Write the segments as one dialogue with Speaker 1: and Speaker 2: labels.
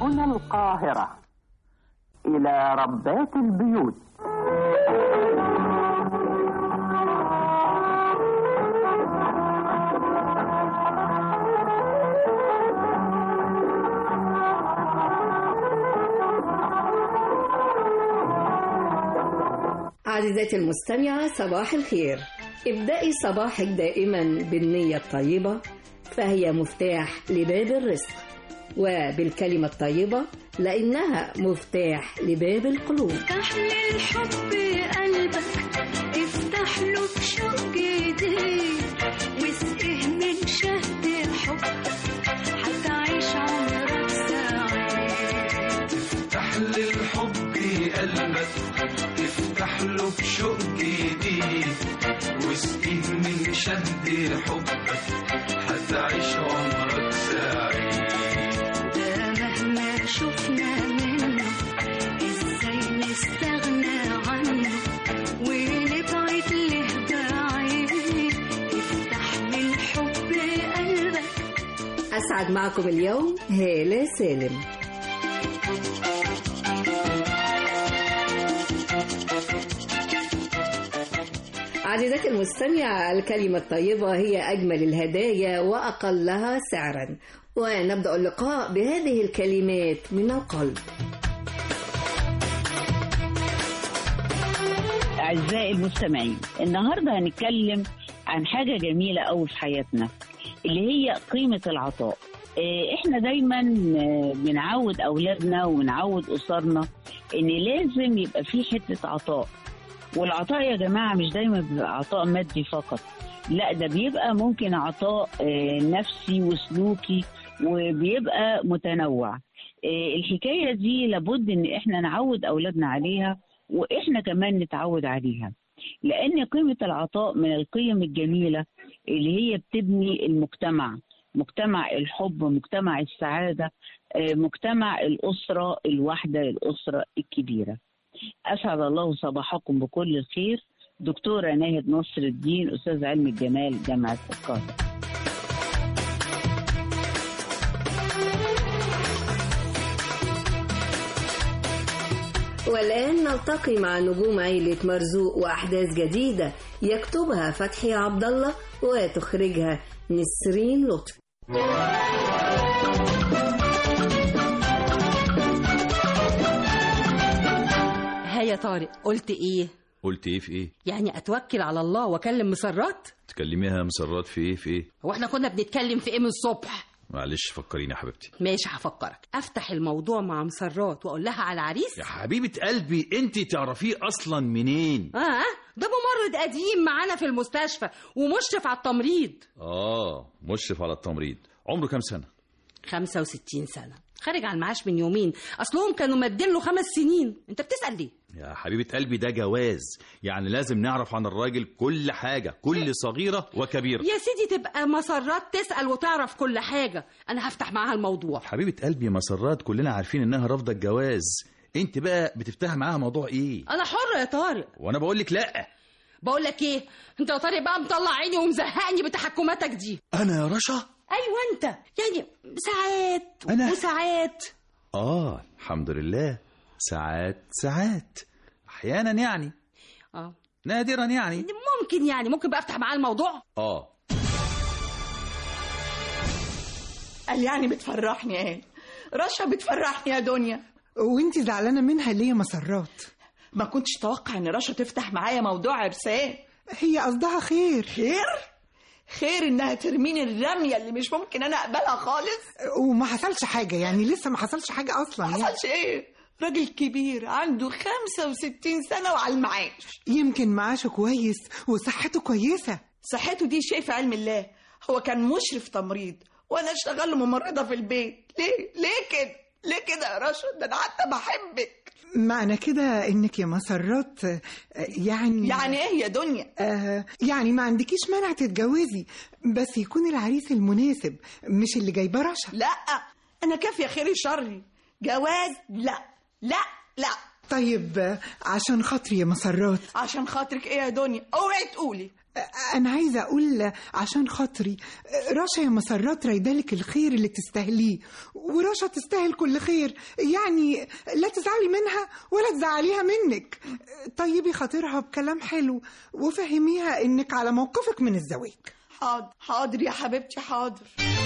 Speaker 1: هنا القاهرة إلى ربات البيوت
Speaker 2: عزيزتي المستمعة صباح الخير ابدأي صباحك دائما بالنية الطيبة فهي مفتاح لباب الرزق وبالكلمة الطيبة لأنها مفتاح لباب القلوب
Speaker 3: افتح للحب قلبك افتح له بشوق جديد واسقه من شهد حبك هتعيش عمرك سعيد
Speaker 4: افتح للحب قلبك افتح له بشوق جديد واسقيه من شد حبك هتعيش عمرك سعيد
Speaker 3: ده مهما شفنا منه ازاي نستغنى عنه ونبعد له بعيد افتح للحب قلبك
Speaker 2: أسعد معكم اليوم هالة سالم عزيزتي المستمعة الكلمة الطيبة هي أجمل الهدايا وأقلها سعرا ونبدأ اللقاء بهذه الكلمات من القلب
Speaker 5: أعزائي المستمعين النهاردة هنتكلم عن حاجة جميلة أوي في حياتنا اللي هي قيمة العطاء إيه، احنا دايما آه، بنعود أولادنا وبنعود أسرنا إن لازم يبقى في حتة عطاء والعطاء يا جماعة مش دايما بيبقى عطاء مادي فقط لا ده بيبقى ممكن عطاء آه، نفسي وسلوكي وبيبقى متنوع آه، الحكاية دي لابد إن احنا نعود أولادنا عليها واحنا كمان نتعود عليها لان قيمه العطاء من القيم الجميله اللي هي بتبني المجتمع مجتمع الحب مجتمع السعاده آه، مجتمع الاسره الواحده الاسره الكبيره اسعد الله صباحكم بكل الخير دكتوره ناهد نصر الدين استاذ علم الجمال جامعه القاهره
Speaker 2: والآن نلتقي مع نجوم عيلة مرزوق وأحداث جديدة يكتبها فتحي عبد الله وتخرجها نسرين لطفي
Speaker 6: ها يا طارق قلت ايه
Speaker 7: قلت ايه في ايه
Speaker 6: يعني اتوكل على الله واكلم مسرات
Speaker 7: تكلميها مسرات في ايه في ايه
Speaker 6: هو احنا كنا بنتكلم في ايه من الصبح
Speaker 7: معلش فكريني يا حبيبتي
Speaker 6: ماشي هفكرك افتح الموضوع مع مسرات واقول لها على العريس
Speaker 7: يا حبيبه قلبي انت تعرفيه اصلا منين
Speaker 6: اه ده ممرض قديم معانا في المستشفى ومشرف على التمريض
Speaker 7: اه مشرف على التمريض عمره كام سنه
Speaker 6: 65 سنه خارج على المعاش من يومين اصلهم كانوا مادين له خمس سنين انت بتسال ليه
Speaker 7: يا حبيبه قلبي ده جواز يعني لازم نعرف عن الراجل كل حاجه كل صغيره وكبيره
Speaker 6: يا سيدي تبقى مسرات تسال وتعرف كل حاجه انا هفتح معاها الموضوع
Speaker 7: حبيبه قلبي مسرات كلنا عارفين انها رافضه الجواز انت بقى بتفتح معاها موضوع ايه
Speaker 6: انا حره يا طارق
Speaker 7: وانا بقول لك لا
Speaker 6: بقول لك ايه انت يا طارق بقى مطلع عيني ومزهقني بتحكماتك دي
Speaker 7: انا يا رشا
Speaker 6: ايوه انت يعني ساعات
Speaker 7: أنا؟
Speaker 6: وساعات
Speaker 7: اه الحمد لله ساعات ساعات احيانا يعني
Speaker 6: اه
Speaker 7: نادرا يعني
Speaker 6: ممكن يعني ممكن بقى افتح معاه الموضوع
Speaker 7: اه
Speaker 8: قال يعني بتفرحني ايه رشا بتفرحني يا دنيا
Speaker 9: وانت زعلانه منها ليه يا مسرات
Speaker 8: ما كنتش اتوقع ان رشا تفتح معايا موضوع عرسان
Speaker 9: هي قصدها خير
Speaker 8: خير خير انها ترميني الرميه اللي مش ممكن انا اقبلها خالص
Speaker 9: وما حصلش حاجه يعني لسه ما حصلش حاجه اصلا
Speaker 8: ما
Speaker 9: يعني.
Speaker 8: حصلش ايه راجل كبير عنده 65 سنه وعلى المعاش
Speaker 9: يمكن معاشه كويس وصحته كويسه
Speaker 8: صحته دي شيء في علم الله هو كان مشرف تمريض وانا اشتغل له ممرضه في البيت ليه ليه كده ليه كده يا رشا ده انا حتى بحبك
Speaker 9: معنى كده انك يا مسرات آه، يعني
Speaker 8: يعني ايه يا دنيا
Speaker 9: آه يعني ما عندكيش مانع تتجوزي بس يكون العريس المناسب مش اللي جايبه رشا
Speaker 8: لا انا كافيه خيري شري جواز لا لا لا
Speaker 9: طيب آه، عشان خاطري يا مسرات
Speaker 8: عشان خاطرك ايه يا دنيا اوعي تقولي
Speaker 9: انا عايزه اقول عشان خاطري رشا يا مسرات رايدالك الخير اللي تستاهليه ورشا تستاهل كل خير يعني لا تزعلي منها ولا تزعليها منك طيبي خاطرها بكلام حلو وفهميها انك على موقفك من الزواج
Speaker 8: حاضر حاضر يا حبيبتي حاضر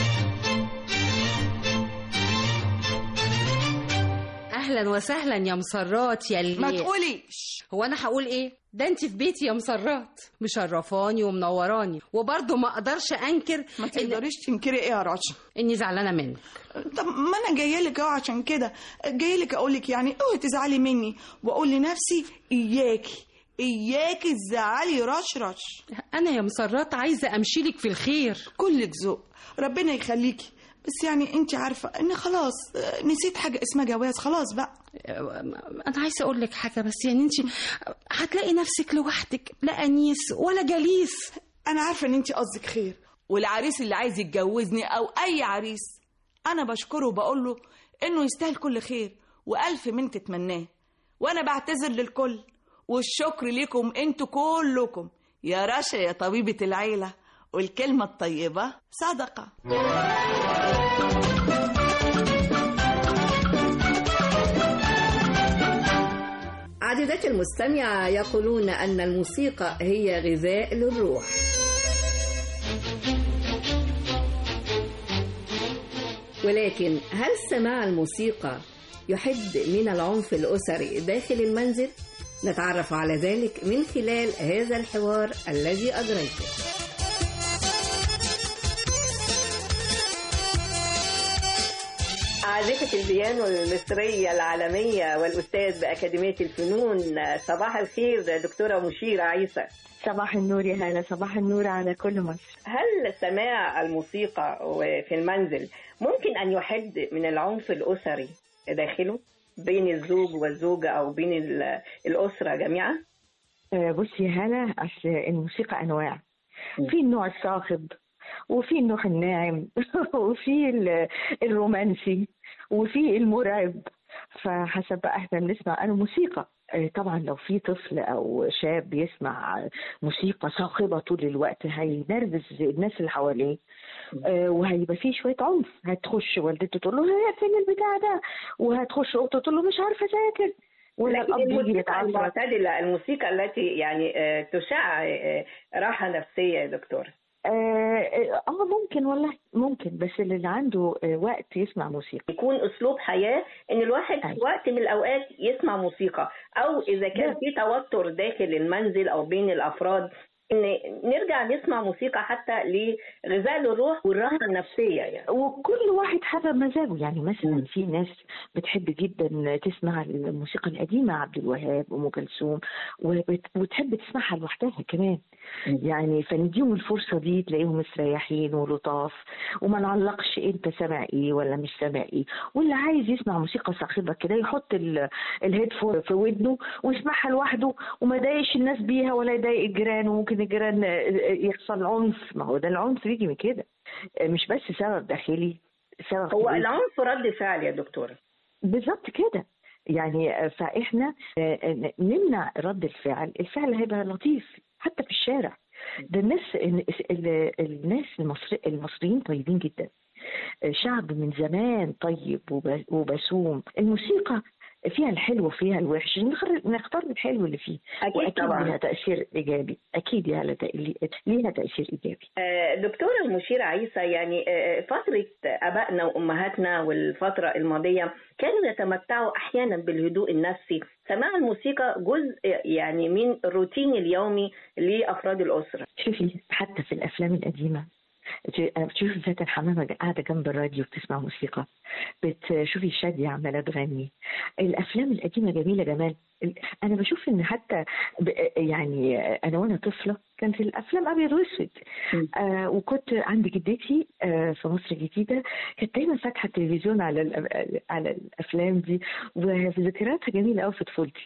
Speaker 6: اهلا وسهلا يا مسرات يا اللي
Speaker 8: ما تقوليش
Speaker 6: هو انا هقول ايه ده انت في بيتي يا مسرات مشرفاني ومنوراني وبرضه ما اقدرش انكر
Speaker 8: ما تقدريش تنكري ايه يا رشا
Speaker 6: اني زعلانه منك
Speaker 8: طب ما انا جايه لك اهو عشان كده جايه لك اقول لك يعني اوعي تزعلي مني واقول لنفسي اياكي اياكي تزعلي رش رش
Speaker 6: انا يا مسرات عايزه امشي لك في الخير
Speaker 8: كلك ذوق ربنا يخليكي بس يعني انت عارفه ان خلاص آه، نسيت حاجه اسمها جواز خلاص بقى
Speaker 6: انا عايزه اقول لك حاجه بس يعني انت هتلاقي نفسك لوحدك لا انيس ولا جليس
Speaker 8: انا عارفه ان انت قصدك خير والعريس اللي عايز يتجوزني او اي عريس انا بشكره وبقول له انه يستاهل كل خير والف من تتمناه وانا بعتذر للكل والشكر ليكم انتوا كلكم يا رشا يا طبيبه العيله والكلمه الطيبه صدقه
Speaker 2: عديدات المستمعة يقولون أن الموسيقى هي غذاء للروح ولكن هل سماع الموسيقى يحد من العنف الأسري داخل المنزل؟ نتعرف على ذلك من خلال هذا الحوار الذي أجريته عازفة البيانو المصرية العالمية والأستاذ بأكاديمية الفنون صباح الخير دكتورة مشيرة عيسى
Speaker 10: صباح النور يا هلا صباح النور على كل مصر
Speaker 2: هل سماع الموسيقى في المنزل ممكن أن يحد من العنف الأسري داخله بين الزوج والزوجة أو بين ال- الأسرة جميعا؟
Speaker 10: آه، بصي يا هلا اصل الموسيقى انواع في النوع الصاخب وفي النوع الناعم وفي ال- الرومانسي وفي المرعب فحسب بقى احنا بنسمع انا موسيقى آه، طبعا لو في طفل او شاب يسمع موسيقى صاخبه طول الوقت هينرفز الناس اللي حواليه آه، وهيبقى فيه شويه عنف هتخش والدته تقول له هي فين البتاع ده وهتخش اخته تقول له مش عارفه اذاكر ولا
Speaker 2: لكن
Speaker 10: الاب يجي
Speaker 2: الموسيقى
Speaker 10: يتعصب
Speaker 2: المعتدلة الموسيقى التي يعني آه، تشع آه، راحة نفسية يا دكتور
Speaker 10: اه آه، ممكن والله ممكن بس اللي عنده آه، وقت يسمع موسيقى
Speaker 2: يكون أسلوب حياة إن الواحد في وقت من الأوقات يسمع موسيقى أو إذا كان في توتر داخل المنزل أو بين الأفراد إن نرجع نسمع موسيقى حتى لغذاء الروح والراحة النفسية يعني
Speaker 10: وكل واحد حسب مزاجه يعني مثلا في ناس بتحب جدا تسمع الموسيقى القديمة عبد الوهاب وأم كلثوم وبت- وتحب تسمعها لوحدها كمان يعني فنديهم الفرصة دي تلاقيهم مستريحين ولطاف وما نعلقش انت سامع ايه ولا مش سامع ايه واللي عايز يسمع موسيقى صاخبة كده يحط ال- الهيدفون في ودنه ويسمعها لوحده وما يضايقش الناس بيها ولا يضايق الجيران وممكن الجيران يحصل عنف ما هو ده العنف بيجي من كده مش بس سبب داخلي سبب
Speaker 2: هو
Speaker 10: خارجي.
Speaker 2: العنف رد فعل يا دكتورة
Speaker 10: بالظبط كده يعني فاحنا آه، نمنع رد الفعل الفعل هيبقى لطيف حتى في الشارع ده الناس ال- الناس المصري المصريين طيبين جدا شعب من زمان طيب وب- وبسوم الموسيقى فيها الحلو وفيها الوحش نختار نختار الحلو اللي فيه
Speaker 2: أكيد
Speaker 10: واكيد
Speaker 2: طبعاً.
Speaker 10: لها تاثير ايجابي اكيد لها ليها تاثير ايجابي
Speaker 2: آه، دكتورة المشيرة عيسى يعني آه، فترة آبائنا وأمهاتنا والفترة الماضية كانوا يتمتعوا أحيانا بالهدوء النفسي سماع الموسيقى جزء يعني من الروتين اليومي لأفراد الأسرة
Speaker 10: شوفي حتى في الافلام القديمه بتشوفي فاتن حمامه قاعده جنب الراديو بتسمع موسيقى بتشوفي شادية عماله تغني الافلام القديمه جميله جمال انا بشوف ان حتى ب- يعني انا وانا طفله كانت الافلام ابيض واسود آه وكنت عند جدتي آه في مصر الجديده كانت دايما فاتحه التلفزيون على الأ- على الافلام دي وذكرياتها جميله قوي في طفولتي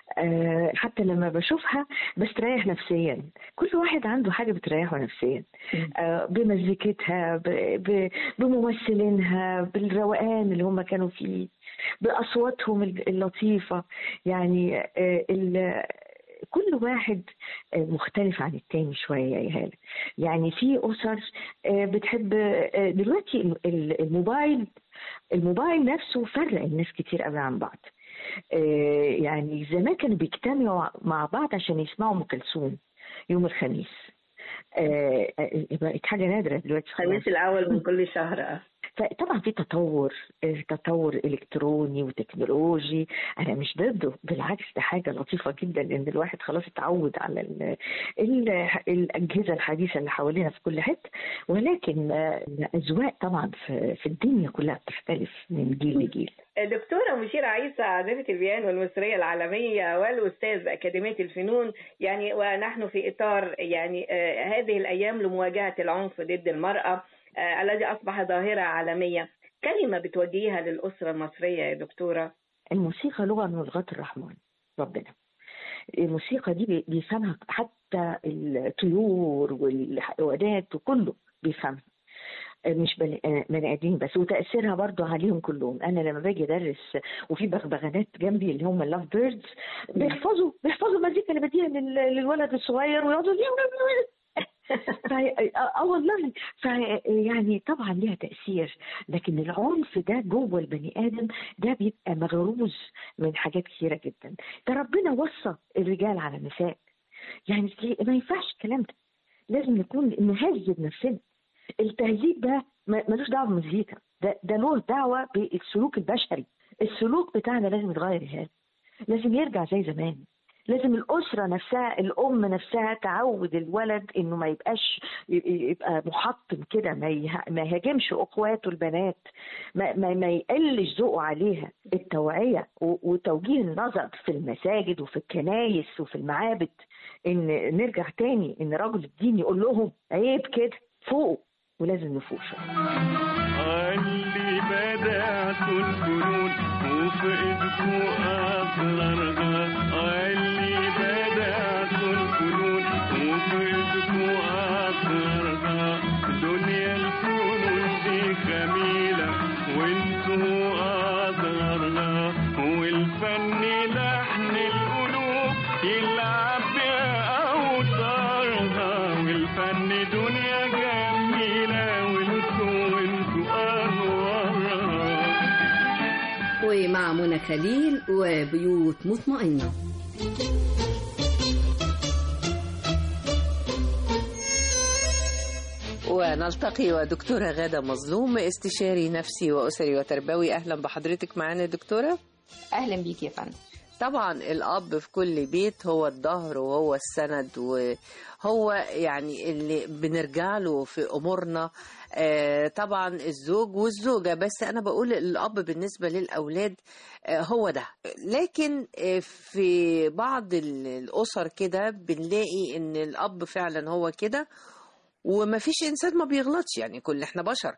Speaker 10: آه حتى لما بشوفها بستريح نفسيا كل واحد عنده حاجه بتريحه نفسيا آه بمزيكتها ب- ب- بممثلينها بالروقان اللي هم كانوا فيه باصواتهم اللطيفه يعني آه ال- كل واحد آه، مختلف عن التاني شويه يا هاله يعني في اسر آه، بتحب آه، دلوقتي ال- ال- الموبايل الموبايل نفسه فرق الناس كتير قوي عن بعض آه، يعني زمان كانوا بيجتمعوا مع بعض عشان يسمعوا ام كلثوم يوم الخميس آه، آه، بقت حاجه نادره دلوقتي خلاص.
Speaker 2: الخميس الاول من كل شهر اه
Speaker 10: فطبعا في تطور آه، تطور الكتروني وتكنولوجي انا مش ضده بالعكس ده حاجه لطيفه جدا ان الواحد خلاص اتعود على ال ال الاجهزه الحديثه اللي حوالينا في كل حته ولكن آه، الاذواق طبعا في, في الدنيا كلها بتختلف من جيل لجيل
Speaker 2: دكتورة مشيرة عيسى عازفة البيانو المصرية العالمية والأستاذ بأكاديمية الفنون يعني ونحن في إطار يعني آه، هذه الأيام لمواجهة العنف ضد المرأة آه، الذي أصبح ظاهرة عالمية كلمة بتوجهيها للأسرة المصرية يا دكتورة
Speaker 10: الموسيقى لغه من لغات الرحمن ربنا الموسيقى دي بي- بيفهمها حتى الطيور والحيوانات وكله بيفهمها مش بني آه، بني ادمين بس وتاثيرها برضو عليهم كلهم انا لما باجي ادرس وفي بغبغانات جنبي اللي هم اللاف بيردز بيحفظوا بيحفظوا المزيكا اللي بديها لل- للولد الصغير ويقعدوا ف... اه والله ف... يعني طبعا ليها تاثير لكن العنف ده جوه البني ادم ده بيبقى مغروز من حاجات كثيره جدا ده ربنا وصى الرجال على النساء يعني ما ينفعش الكلام ده لازم نكون نهذب نفسنا التهذيب ده ما- ملوش دعوه بالمزيكا ده ده له دعوه بالسلوك البشري السلوك بتاعنا لازم يتغير يا هاد. لازم يرجع زي زمان لازم الأسرة نفسها الأم نفسها تعود الولد إنه ما يبقاش ي- يبقى محطم كده ما يه- ما يهاجمش أخواته البنات ما, ما, ما يقلش ذوقه عليها التوعية و- وتوجيه النظر في المساجد وفي الكنايس وفي المعابد إن نرجع تاني إن رجل الدين يقول لهم عيب كده فوق ولازم نفوق شوية
Speaker 11: اللي بدأت الفنون وفي ايدكو أسرارها اللي بدأت الفنون وفي ايدكو أسرارها دنيا الفنون دي جميلة وانتو أسرارها والفن لحن القلوب يلعب بأوتارها والفن دنيا جميلة وانتو وانتو أنوارها
Speaker 12: ومع منى خليل وبيوت مطمئنة
Speaker 13: ونلتقي ودكتورة غادة مظلوم استشاري نفسي وأسري وتربوي أهلا بحضرتك معانا يا دكتورة
Speaker 14: اهلا بيك يا فندم
Speaker 13: طبعا الأب في كل بيت هو الظهر وهو السند وهو يعني اللي بنرجع له في أمورنا آه، طبعا الزوج والزوجة بس أنا بقول الأب بالنسبة للأولاد آه، هو ده لكن آه، في بعض ال- الأسر كده بنلاقي إن الأب فعلا هو كده ومفيش إنسان ما بيغلطش يعني كل إحنا بشر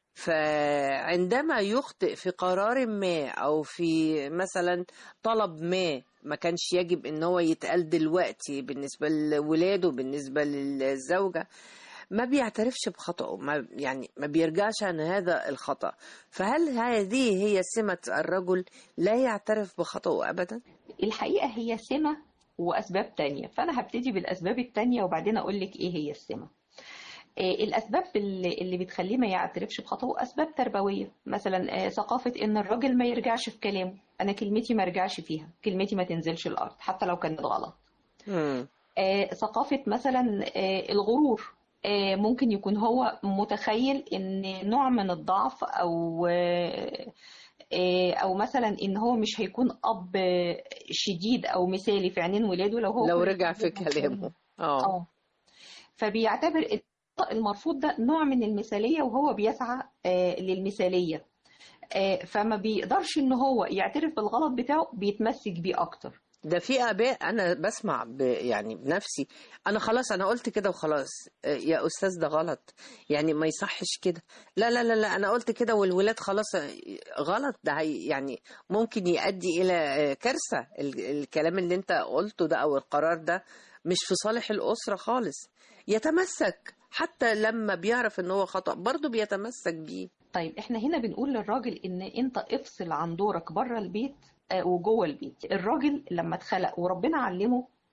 Speaker 13: فعندما يخطئ في قرار ما او في مثلا طلب ما ما كانش يجب ان هو يتقال دلوقتي بالنسبه لولاده بالنسبه للزوجه ما بيعترفش بخطأه ما يعني ما بيرجعش عن هذا الخطأ فهل هذه هي سمة الرجل لا يعترف بخطأه أبدا
Speaker 14: الحقيقة هي سمة وأسباب تانية فأنا هبتدي بالأسباب التانية وبعدين أقول لك إيه هي السمة آه، الأسباب اللي اللي بتخليه ما يعترفش بخطأه أسباب تربوية مثلا آه، ثقافة إن الراجل ما يرجعش في كلامه أنا كلمتي ما ارجعش فيها كلمتي ما تنزلش الأرض حتى لو كانت غلط آه، ثقافة مثلا آه، الغرور آه، ممكن يكون هو متخيل ان نوع من الضعف او آه، آه، او مثلا ان هو مش هيكون اب آه، شديد او مثالي في عينين ولاده لو هو
Speaker 13: لو
Speaker 14: كل
Speaker 13: رجع في
Speaker 14: شوية
Speaker 13: كلامه اه
Speaker 14: اه فبيعتبر الخطأ المرفوض ده نوع من المثالية وهو بيسعى آه، للمثالية آه، فما بيقدرش ان هو يعترف بالغلط بتاعه بيتمسك بيه اكتر
Speaker 13: ده في اباء انا بسمع ب يعني بنفسي انا خلاص انا قلت كده وخلاص آه، يا استاذ ده غلط يعني ما يصحش كده لا لا لا لا انا قلت كده والولاد خلاص آه، غلط ده هي يعني ممكن يؤدي الى آه، كارثه ال- الكلام اللي انت قلته ده او القرار ده مش في صالح الاسره خالص يتمسك حتى لما بيعرف ان هو خطأ برضه بيتمسك بيه
Speaker 14: طيب احنا هنا بنقول للراجل ان انت افصل عن دورك بره البيت آه، وجوه البيت الراجل لما اتخلق وربنا علمه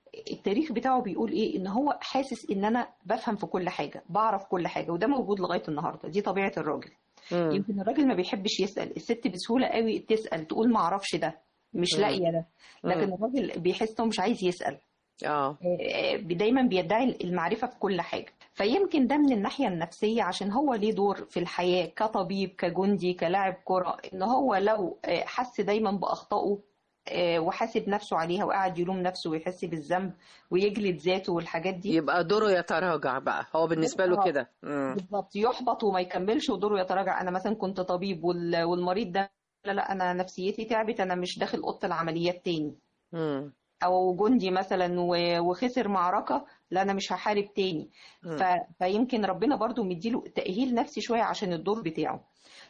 Speaker 14: التاريخ بتاعه بيقول ايه ان هو حاسس ان انا بفهم في كل حاجه بعرف كل حاجه وده موجود لغايه النهارده دي طبيعه الراجل
Speaker 13: مم.
Speaker 14: يمكن الراجل ما بيحبش يسال الست بسهوله قوي تسال تقول ما اعرفش ده مش
Speaker 13: مم.
Speaker 14: لاقيه ده لكن
Speaker 13: مم.
Speaker 14: الراجل بيحس انه مش عايز يسال
Speaker 13: اه
Speaker 14: آه، دايما بيدعي المعرفة في كل حاجة فيمكن ده من الناحية النفسية عشان هو ليه دور في الحياة كطبيب كجندي كلاعب كرة ان هو لو آه، حس دايما بأخطائه آه، وحاسب نفسه عليها وقاعد يلوم نفسه ويحس بالذنب ويجلد ذاته والحاجات دي
Speaker 13: يبقى دوره يتراجع بقى هو بالنسبه له
Speaker 14: آه.
Speaker 13: كده مم.
Speaker 14: بالظبط يحبط وما يكملش ودوره يتراجع انا مثلا كنت طبيب وال- والمريض ده لا لا انا نفسيتي تعبت انا مش داخل اوضه العمليات تاني
Speaker 13: مم.
Speaker 14: او جندي مثلا و- وخسر معركه لا انا مش هحارب تاني
Speaker 13: مم.
Speaker 14: ف... فيمكن ربنا برضو مديله تأهيل نفسي شوية عشان الدور بتاعه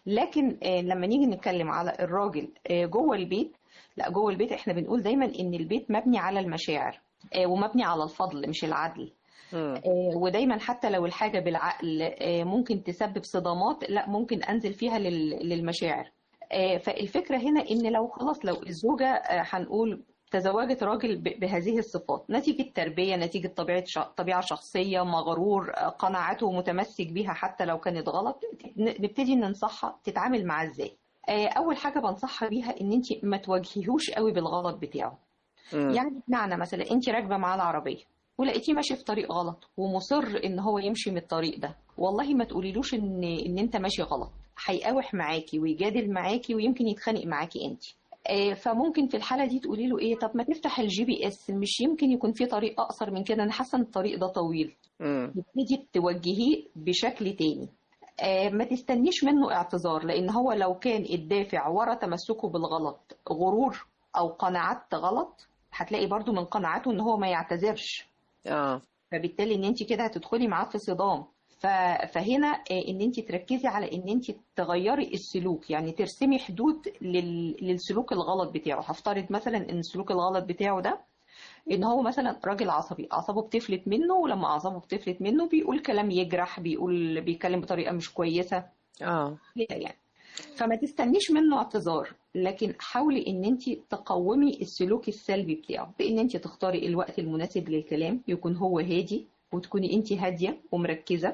Speaker 14: لكن آه، لما نيجي نتكلم على الراجل آه، جوه البيت لا جوه البيت احنا بنقول دايما ان البيت مبني على المشاعر آه، ومبني على الفضل مش العدل
Speaker 13: مم.
Speaker 14: آه، ودايما حتى لو الحاجة بالعقل آه، ممكن تسبب صدامات لا ممكن أنزل فيها لل- للمشاعر آه، فالفكرة هنا إن لو خلاص لو الزوجة آه، هنقول تزوجت راجل ب- بهذه الصفات نتيجة تربية نتيجة طبيعة ش- طبيعة شخصية مغرور آه، قناعاته متمسك بيها حتى لو كانت غلط ن- نبتدي ننصحها تتعامل معاه ازاي آه، أول حاجة بنصحها بيها إن أنت ما تواجهيهوش قوي بالغلط بتاعه
Speaker 13: مم.
Speaker 14: يعني بمعنى مثلا انت راكبه معاه العربيه ولقيتيه ماشي في طريق غلط ومصر ان هو يمشي من الطريق ده والله ما تقوليلوش ان ان انت ماشي غلط هيقاوح معاكي ويجادل معاكي ويمكن يتخانق معاكي انت آه، فممكن في الحاله دي تقولي له ايه طب ما تفتح الجي بي اس مش يمكن يكون في طريق اقصر من كده انا حاسه ان الطريق ده طويل
Speaker 13: مم.
Speaker 14: تبتدي توجهيه بشكل تاني آه، ما تستنيش منه اعتذار لان هو لو كان الدافع ورا تمسكه بالغلط غرور او قناعات غلط هتلاقي برضو من قناعاته ان هو ما يعتذرش
Speaker 13: اه
Speaker 14: فبالتالي ان انت كده هتدخلي معاه في صدام ف- فهنا آه، ان انت تركزي على ان انت تغيري السلوك يعني ترسمي حدود لل... للسلوك الغلط بتاعه هفترض مثلا ان السلوك الغلط بتاعه ده ان هو مثلا راجل عصبي اعصابه بتفلت منه ولما اعصابه بتفلت منه بيقول كلام يجرح بيقول بيتكلم بطريقه مش كويسه
Speaker 13: اه
Speaker 14: كده يعني فما تستنيش منه اعتذار لكن حاولي ان انت تقومي السلوك السلبي بتاعه بان انت تختاري الوقت المناسب للكلام يكون هو هادي وتكوني انت هاديه ومركزه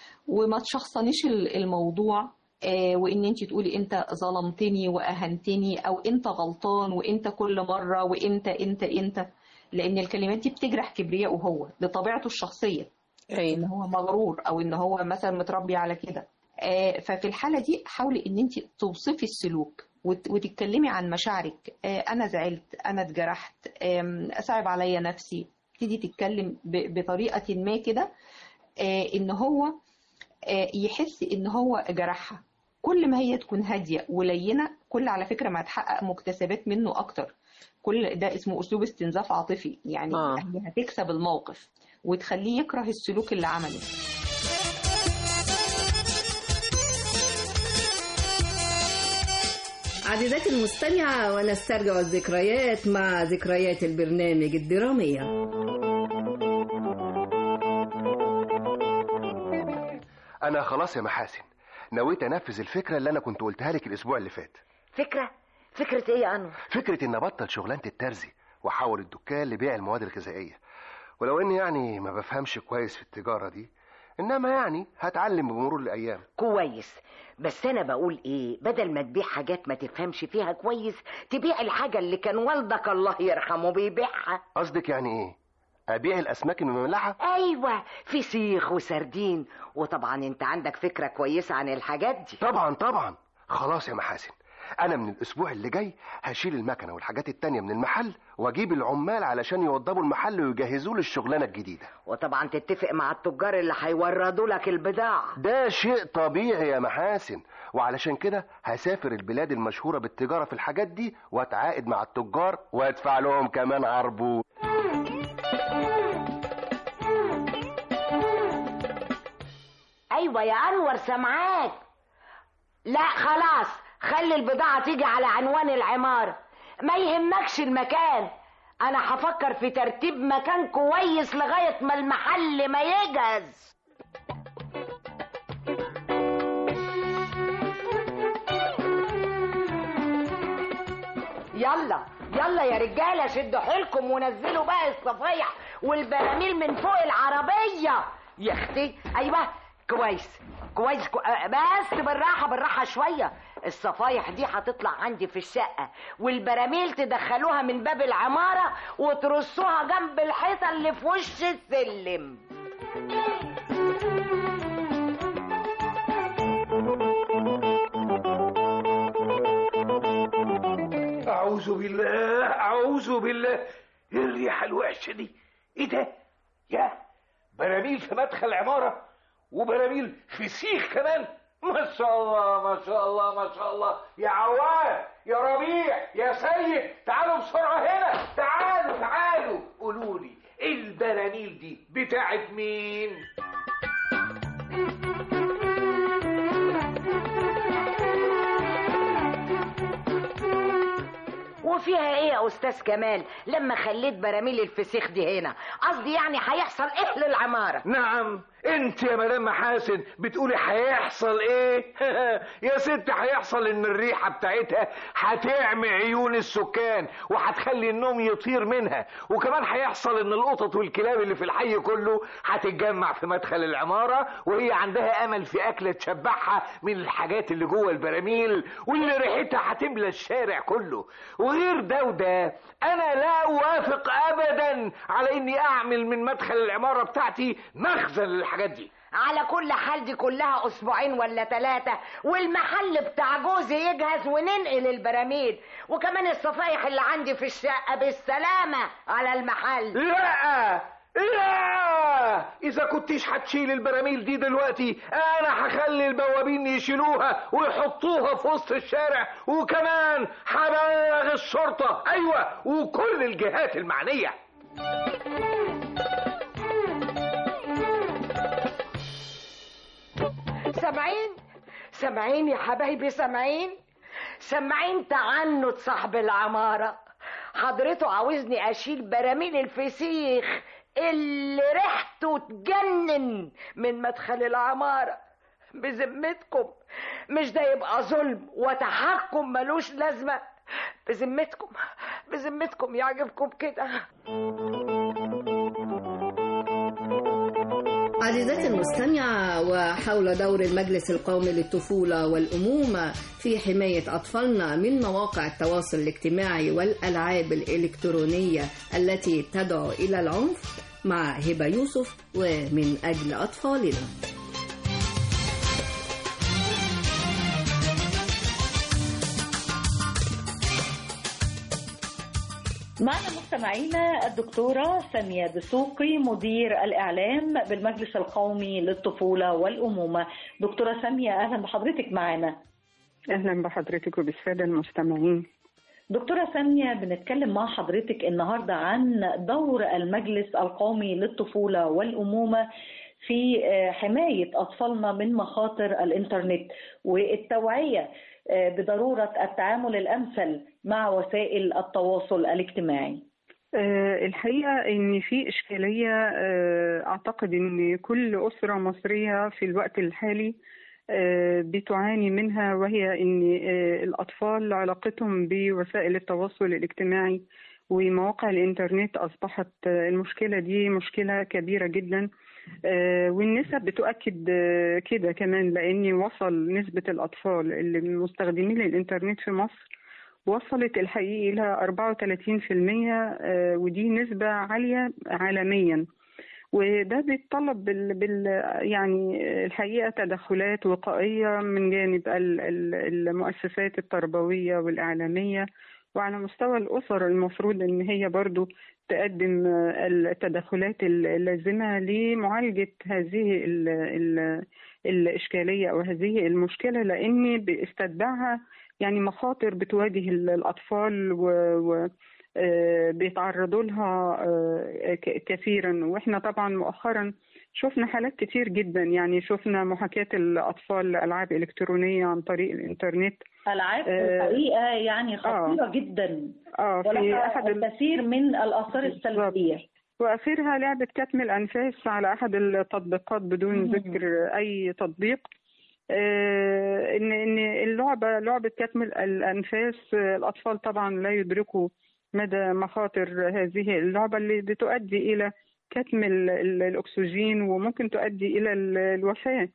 Speaker 14: وما تشخصنيش ال- الموضوع آه، وان انت تقولي انت ظلمتني واهنتني او انت غلطان وانت كل مره وانت انت انت لان الكلمات دي بتجرح كبرياءه هو لطبيعته الشخصيه ان هو مغرور او ان هو مثلا متربي على كده آه، ففي الحاله دي حاولي ان انت توصفي السلوك وت- وتتكلمي عن مشاعرك آه، انا زعلت انا اتجرحت آم، صعب عليا نفسي تبتدي تتكلم ب- بطريقه ما كده آه، ان هو آه، يحس ان هو جرحها كل ما هي تكون هاديه ولينه كل على فكره ما هتحقق مكتسبات منه اكتر كل ده اسمه اسلوب استنزاف عاطفي يعني
Speaker 13: آه.
Speaker 14: هي هتكسب الموقف وتخليه يكره السلوك اللي عمله
Speaker 12: عزيزاتي المستمعة ونسترجع الذكريات مع ذكريات البرنامج الدرامية
Speaker 15: انا خلاص يا محاسن نويت انفذ الفكره اللي انا كنت قلتها لك الاسبوع اللي فات
Speaker 16: فكرة فكرة ايه يا انور
Speaker 15: فكره ان ابطل شغلانه الترزي واحول الدكان لبيع المواد الغذائيه ولو اني يعني ما بفهمش كويس في التجاره دي انما يعني هتعلم بمرور الايام
Speaker 16: كويس بس انا بقول ايه بدل ما تبيع حاجات ما تفهمش فيها كويس تبيع الحاجة اللي كان والدك الله يرحمه بيبيعها
Speaker 15: قصدك يعني ايه ابيع الاسماك المملحه
Speaker 16: ايوه فسيخ وسردين وطبعا انت عندك فكرة كويسة عن الحاجات دي
Speaker 15: طبعا طبعا خلاص يا محاسن انا من الاسبوع اللي جاي هشيل المكنه والحاجات التانية من المحل واجيب العمال علشان يوضبوا المحل ويجهزوه للشغلانه الجديده
Speaker 16: وطبعا تتفق مع التجار اللي هيوردوا لك البضاعة
Speaker 15: ده شيء طبيعي يا محاسن وعلشان كده هسافر البلاد المشهورة بالتجارة في الحاجات دي واتعاقد مع التجار وادفع لهم كمان عربون
Speaker 16: ايوه يا انور سامعاك لا خلاص خلي البضاعة تيجي على عنوان العمارة ما يهمكش المكان انا هفكر في ترتيب مكان كويس لغاية ما المحل ما يجهز يلا يلا يا رجاله شدوا حيلكم ونزلوا بقى الصفايح والبراميل من فوق العربيه يا اختي ايوه كويس كويس كو... آه، بس بالراحه بالراحه شويه الصفايح دي هتطلع عندي في الشقه والبراميل تدخلوها من باب العماره وترصوها جنب الحيطه اللي في وش السلم
Speaker 17: أعوذ بالله أعوذ بالله إيه الريحة الوحشة دي إيه ده يا براميل في مدخل عمارة وبراميل في سيخ كمان ما شاء الله ما شاء الله ما شاء الله يا عواد يا ربيع يا سيد تعالوا بسرعة هنا تعالوا تعالوا قولوا لي البراميل دي بتاعت مين
Speaker 16: وفيها ايه يا استاذ كمال لما خليت براميل الفسيخ دي هنا قصدي يعني هيحصل ايه للعماره
Speaker 17: نعم انت يا مدام محاسن بتقولي هيحصل ايه يا ست هيحصل ان الريحه بتاعتها هتعمي عيون السكان وهتخلي النوم يطير منها وكمان هيحصل ان القطط والكلاب اللي في الحي كله هتتجمع في مدخل العماره وهي عندها امل في اكله تشبعها من الحاجات اللي جوه البراميل واللي ريحتها هتملى الشارع كله وغير ده وده انا لا اوافق ابدا على اني اعمل من مدخل العماره بتاعتي مخزن للحاجات دي
Speaker 16: على كل حال دي كلها اسبوعين ولا ثلاثة والمحل بتاع جوزي يجهز وننقل البراميل وكمان الصفايح اللي عندي في الشقة بالسلامة على المحل
Speaker 17: لا لا اذا كنتيش هتشيل البراميل دي دلوقتي انا هخلي البوابين يشيلوها ويحطوها في وسط الشارع وكمان هبلغ الشرطة ايوه وكل الجهات المعنية
Speaker 16: سامعين سامعين يا حبايبي سامعين سامعين تعنت صاحب العمارة حضرته عاوزني اشيل براميل الفسيخ اللي ريحته تجنن من مدخل العمارة بذمتكم مش ده يبقى ظلم وتحكم ملوش لازمة بذمتكم بذمتكم يعجبكم كده
Speaker 12: عزيزتي المستمعة وحول دور المجلس القومي للطفولة والأمومة في حماية أطفالنا من مواقع التواصل الاجتماعي والألعاب الإلكترونية التي تدعو إلى العنف مع هبة يوسف ومن أجل أطفالنا
Speaker 18: معنا مستمعينا الدكتورة سامية دسوقي مدير الإعلام بالمجلس القومي للطفولة والأمومة دكتورة سامية أهلا بحضرتك معنا
Speaker 19: اهلا بحضرتك وبالساده المستمعين
Speaker 18: دكتورة سامية بنتكلم مع حضرتك النهاردة عن دور المجلس القومي للطفولة والأمومة في آه، حماية أطفالنا من مخاطر الإنترنت والتوعية آه، بضرورة التعامل الأمثل مع وسائل التواصل الاجتماعي
Speaker 19: آه، الحقيقه ان في اشكاليه آه، اعتقد ان كل اسره مصريه في الوقت الحالي آه، بتعاني منها وهي ان آه، الاطفال علاقتهم بوسائل التواصل الاجتماعي ومواقع الانترنت اصبحت آه، المشكله دي مشكله كبيره جدا آه، والنسب بتؤكد آه، كده كمان لان وصل نسبه الاطفال اللي مستخدمين الانترنت في مصر وصلت الحقيقة إلى 34% آه، ودي نسبة عالية عالميا وده بيتطلب بال, بال يعني الحقيقة تدخلات وقائية من جانب ال- ال- المؤسسات التربوية والإعلامية وعلى مستوى الأسر المفروض إن هي برضو تقدم آه، التدخلات اللازمة لمعالجة هذه ال ال الإشكالية أو هذه المشكلة لأن بيستتبعها يعني مخاطر بتواجه ال- الأطفال و, و آه، بيتعرضوا لها آه، ك- كثيرا واحنا طبعا مؤخرا شفنا حالات كتير جدا يعني شفنا محاكاة الأطفال لألعاب إلكترونية عن طريق الإنترنت
Speaker 18: ألعاب في
Speaker 19: آه،
Speaker 18: الحقيقة يعني خطيرة
Speaker 19: آه.
Speaker 18: جدا
Speaker 19: اه في
Speaker 18: ولها
Speaker 19: أحد ال-
Speaker 18: الكثير من الآثار السلبية
Speaker 19: وآخرها لعبة كتم الأنفاس على أحد التطبيقات بدون
Speaker 18: مم.
Speaker 19: ذكر أي تطبيق آه، إن إن اللعبة لعبة كتم الأنفاس آه، الأطفال طبعا لا يدركوا مدى مخاطر هذه اللعبة اللي بتؤدي إلى كتم ال- ال- الأكسجين وممكن تؤدي إلى ال- الوفاة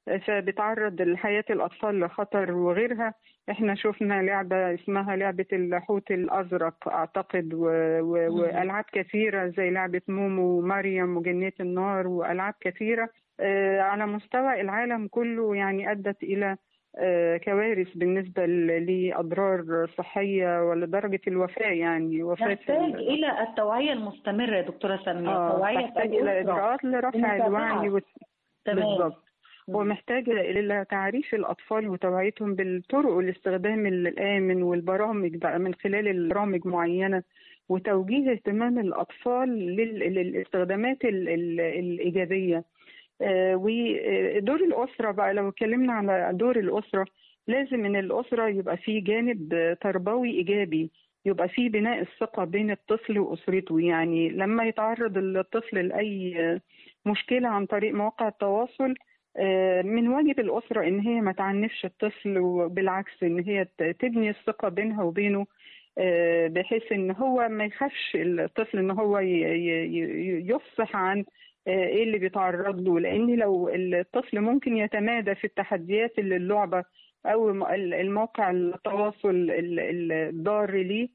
Speaker 19: فبتعرض حياة الأطفال لخطر وغيرها احنا شفنا لعبة اسمها لعبة الحوت الأزرق أعتقد و... و...
Speaker 20: مم.
Speaker 19: وألعاب كثيرة زي لعبة مومو ومريم وجنية النار وألعاب كثيرة آه، على مستوى العالم كله يعني أدت إلى آه، كوارث بالنسبة ل- لأضرار صحية ولدرجة الوفاة يعني وفاة
Speaker 18: نحتاج الى التوعيه المستمره يا دكتوره سلمى
Speaker 19: آه،
Speaker 18: توعيه
Speaker 19: تحتاج إلى
Speaker 18: الأسرة
Speaker 19: إجراءات لرفع
Speaker 18: ومتابعة.
Speaker 19: الوعي وت...
Speaker 18: تمام.
Speaker 19: بالضبط ومحتاجة إلى تعريف الأطفال وتوعيتهم بالطرق والاستخدام الآمن والبرامج بقى من خلال البرامج معينة وتوجيه اهتمام الأطفال لل- للاستخدامات ال- ال- الإيجابية آه، ودور الأسرة بقى لو اتكلمنا على دور الأسرة لازم إن الأسرة يبقى فيه جانب آه، تربوي إيجابي يبقى فيه بناء الثقة بين الطفل وأسرته يعني لما يتعرض الطفل لأي آه، مشكلة عن طريق مواقع التواصل آه، من واجب الأسرة إن هي ما تعنفش الطفل وبالعكس إن هي ت- تبني الثقة بينها وبينه آه، بحيث إن هو ما يخافش الطفل إن هو ي- ي- ي- يفصح عن آه، إيه اللي بيتعرض له لأن لو الطفل ممكن يتمادى في التحديات اللي اللعبة أو الم- الموقع التواصل ال- ال- الضار ليه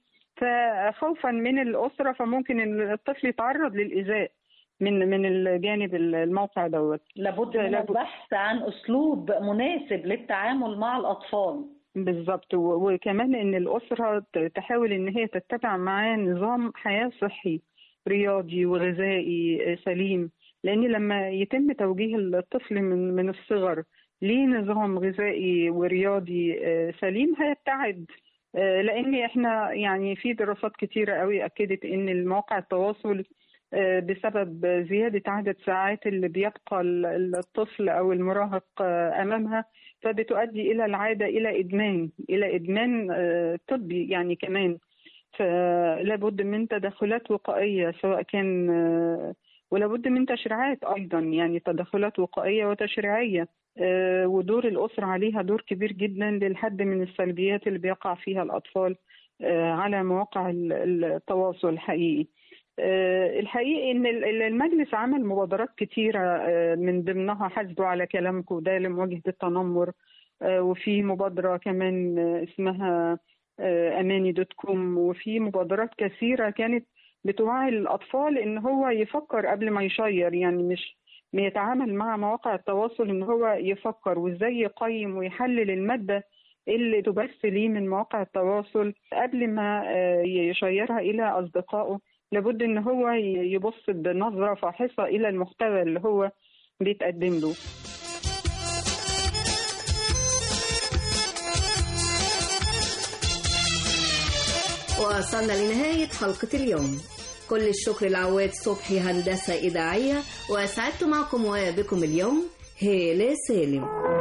Speaker 19: فخوفا من الأسرة فممكن إن الطفل يتعرض للإيذاء من من الجانب الموقع دوت
Speaker 18: لابد من البحث عن اسلوب مناسب للتعامل مع الاطفال
Speaker 19: بالظبط و- وكمان ان الاسره ت- تحاول ان هي تتبع معاه نظام حياه صحي رياضي وغذائي آه، سليم لان لما يتم توجيه الطفل من من الصغر لنظام غذائي ورياضي آه، سليم هيبتعد آه، لان احنا يعني في دراسات كتيره قوي اكدت ان المواقع التواصل آه، بسبب زيادة عدد ساعات اللي بيبقى ال- الطفل أو المراهق آه، أمامها فبتؤدي إلى العادة إلى إدمان إلى إدمان آه، طبي يعني كمان فلا بد من تدخلات وقائية سواء كان آه، ولا بد من تشريعات أيضا يعني تدخلات وقائية وتشريعية آه، ودور الأسرة عليها دور كبير جدا للحد من السلبيات اللي بيقع فيها الأطفال آه، على مواقع ال- التواصل الحقيقي آه، الحقيقي ان ال- المجلس عمل مبادرات كتيره آه، من ضمنها حاسبوا على كلامكم ده لمواجهه التنمر آه، وفي مبادره كمان آه، اسمها آه، اماني دوت كوم وفي مبادرات كثيره كانت بتوعي الاطفال ان هو يفكر قبل ما يشير يعني مش يتعامل مع مواقع التواصل ان هو يفكر وازاي يقيم ويحلل الماده اللي تبث ليه من مواقع التواصل قبل ما آه، يشيرها الى اصدقائه لابد ان هو ي- يبص بنظره فاحصه الى المحتوى اللي هو بيتقدم له
Speaker 12: وصلنا لنهاية حلقة اليوم كل الشكر لعواد صبحي هندسة إذاعية وأسعدت معكم وبكم اليوم هالة سالم